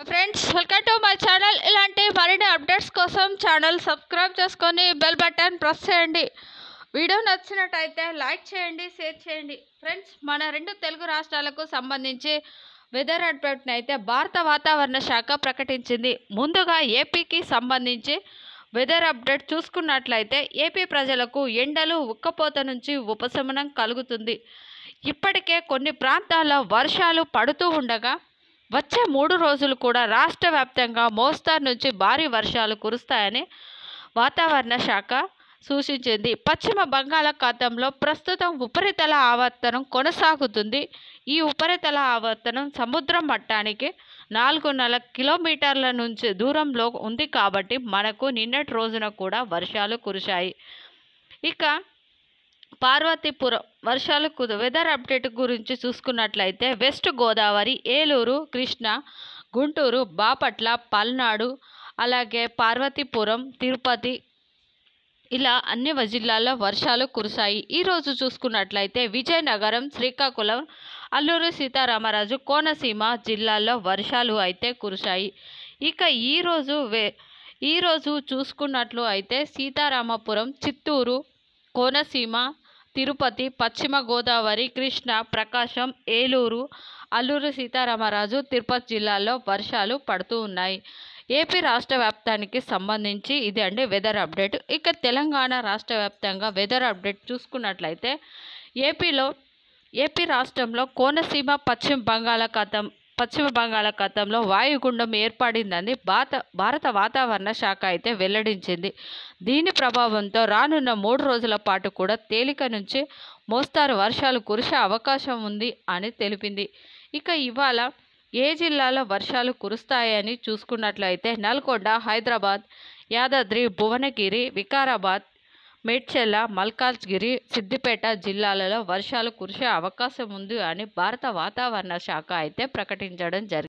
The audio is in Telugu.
friends welcome to my channel ఇలాంటి మరిన్ని అప్డేట్స్ కోసం ఛానల్ సబ్స్క్రైబ్ చేసుకొని బెల్ బటన్ ప్రెస్ చేయండి వీడియో నచ్చినట్టయితే లైక్ చేయండి షేర్ చేయండి ఫ్రెండ్స్ మన రెండు తెలుగు రాష్ట్రాలకు సంబంధించి వెదర్ అప్డేట్ని అయితే భారత వాతావరణ శాఖ ప్రకటించింది ముందుగా ఏపీకి సంబంధించి వెదర్ అప్డేట్ చూసుకున్నట్లయితే ఏపీ ప్రజలకు ఎండలు ఉక్కపోత నుంచి ఉపశమనం కలుగుతుంది ఇప్పటికే కొన్ని ప్రాంతాల్లో వర్షాలు పడుతూ ఉండగా వచ్చే మూడు రోజులు కూడా రాష్ట్ర వ్యాప్తంగా మోస్తారు నుంచి భారీ వర్షాలు కురుస్తాయని వాతావరణ శాఖ సూచించింది పశ్చిమ బంగాళాఖాతంలో ప్రస్తుతం ఉపరితల ఆవర్తనం కొనసాగుతుంది ఈ ఉపరితల ఆవర్తనం సముద్ర మట్టానికి నాలుగున్నర కిలోమీటర్ల నుంచి దూరంలో ఉంది కాబట్టి మనకు నిన్నటి రోజున కూడా వర్షాలు కురిశాయి ఇక పార్వతీపురం వర్షాలు కుదు వెదర్ అప్డేట్ గురించి చూసుకున్నట్లయితే వెస్ట్ గోదావరి ఏలూరు కృష్ణా గుంటూరు బాపట్ల పల్నాడు అలాగే పార్వతీపురం తిరుపతి ఇలా అన్ని వ- జిల్లాల్లో వర్షాలు కురిశాయి ఈరోజు చూసుకున్నట్లయితే విజయనగరం శ్రీకాకుళం అల్లూరు సీతారామరాజు కోనసీమ జిల్లాల్లో వర్షాలు అయితే కురిశాయి ఇక ఈరోజు వే ఈరోజు చూసుకున్నట్లు అయితే సీతారామపురం చిత్తూరు కోనసీమ తిరుపతి పశ్చిమ గోదావరి కృష్ణా ప్రకాశం ఏలూరు అల్లూరు సీతారామరాజు తిరుపతి జిల్లాల్లో వర్షాలు పడుతూ ఉన్నాయి ఏపీ రాష్ట్ర వ్యాప్తానికి సంబంధించి ఇది అండి వెదర్ అప్డేట్ ఇక తెలంగాణ రాష్ట్ర వ్యాప్తంగా వెదర్ అప్డేట్ చూసుకున్నట్లయితే ఏపీలో ఏపీ రాష్ట్రంలో కోనసీమ పశ్చిమ బంగాళాఖాతం పశ్చిమ బంగాళాఖాతంలో వాయుగుండం ఏర్పడిందని భారత భారత వాతావరణ శాఖ అయితే వెల్లడించింది దీని ప్రభావంతో రానున్న మూడు రోజుల పాటు కూడా తేలిక నుంచి మోస్తారు వర్షాలు కురిసే అవకాశం ఉంది అని తెలిపింది ఇక ఇవాళ ఏ జిల్లాలో వర్షాలు కురుస్తాయని చూసుకున్నట్లయితే నల్గొండ హైదరాబాద్ యాదాద్రి భువనగిరి వికారాబాద్ మేడ్చల్ల మల్కాజ్గిరి సిద్దిపేట జిల్లాలలో వర్షాలు కురిసే అవకాశం ఉంది అని భారత వాతావరణ శాఖ అయితే ప్రకటించడం జరిగింది